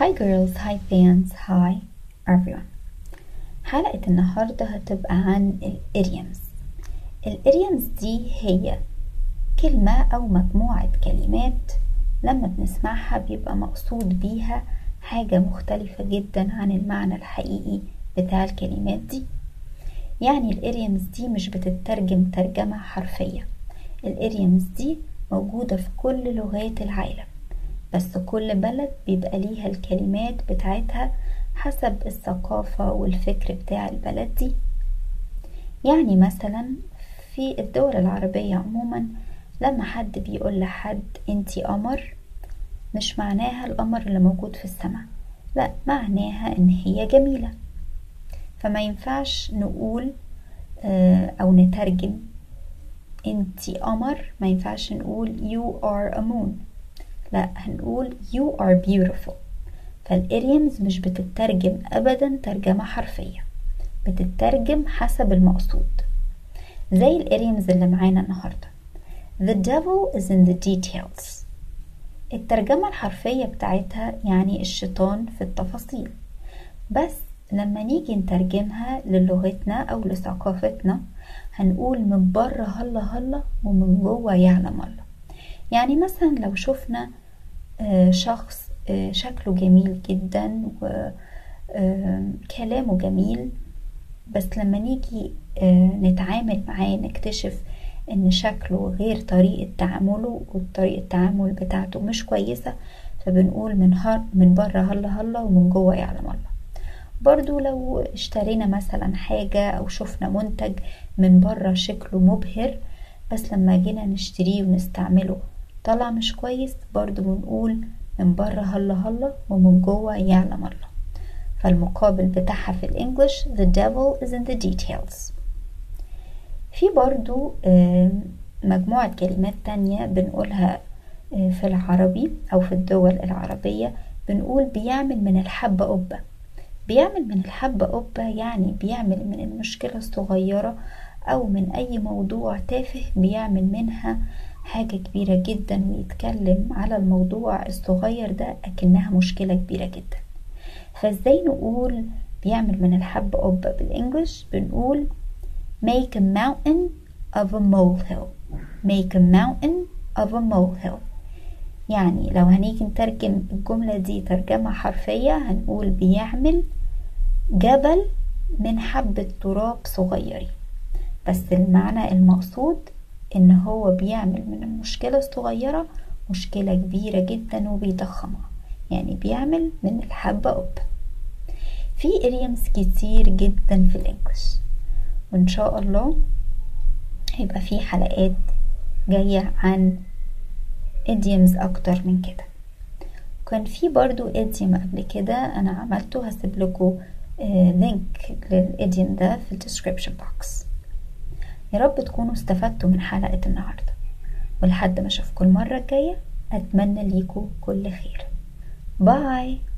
Hi girls, hi fans, hi everyone حلقة النهاردة هتبقى عن الإديومز الإديومز دي هي كلمة أو مجموعة كلمات لما بنسمعها بيبقى مقصود بيها حاجة مختلفة جدا عن المعنى الحقيقي بتاع الكلمات دي يعني الإديومز دي مش بتترجم ترجمة حرفية الإديومز دي موجودة في كل لغات العالم بس كل بلد بيبقى ليها الكلمات بتاعتها حسب الثقافة والفكر بتاع البلد دي يعني مثلا في الدول العربية عموما لما حد بيقول لحد انتي قمر مش معناها القمر اللي موجود في السماء لا معناها ان هي جميلة فما ينفعش نقول او نترجم انتي قمر ما ينفعش نقول you are a moon لا هنقول you are beautiful فالإريمز مش بتترجم أبدا ترجمة حرفية بتترجم حسب المقصود زي الإريمز اللي معانا النهاردة The devil is in the details الترجمة الحرفية بتاعتها يعني الشيطان في التفاصيل بس لما نيجي نترجمها للغتنا أو لثقافتنا هنقول من بره هلا هلا ومن جوه يعلم الله يعني مثلا لو شفنا شخص شكله جميل جدا وكلامه جميل بس لما نيجي نتعامل معاه نكتشف ان شكله غير طريقة تعامله وطريقة التعامل بتاعته مش كويسة فبنقول من, هر من بره هلا هلا ومن جوه يعلم الله برضو لو اشترينا مثلا حاجة او شفنا منتج من بره شكله مبهر بس لما جينا نشتريه ونستعمله طلع مش كويس برضو بنقول من بره هلا هلا ومن جوه يعلم الله فالمقابل بتاعها في الانجليش the devil is in the details في برضو مجموعة كلمات تانية بنقولها في العربي أو في الدول العربية بنقول بيعمل من الحبة قبة بيعمل من الحبة قبة يعني بيعمل من المشكلة الصغيرة أو من أي موضوع تافه بيعمل منها حاجة كبيرة جدا ويتكلم على الموضوع الصغير ده أكنها مشكلة كبيرة جدا فازاي نقول بيعمل من الحب قبة بالإنجلش بنقول make a mountain of a molehill make a mountain of a molehill يعني لو هنيجي نترجم الجملة دي ترجمة حرفية هنقول بيعمل جبل من حبة تراب صغيرين بس المعنى المقصود ان هو بيعمل من المشكلة الصغيرة مشكلة كبيرة جدا وبيضخمها يعني بيعمل من الحبة قبة في إريمز كتير جدا في الإنجليش وإن شاء الله هيبقى في حلقات جاية عن إديمز أكتر من كده كان في برضو إديم قبل كده أنا عملته هسيب لكم لينك للإديم ده في الديسكريبشن بوكس يا رب تكونوا استفدتوا من حلقة النهاردة ولحد ما اشوفكم المرة الجاية اتمنى ليكم كل خير باي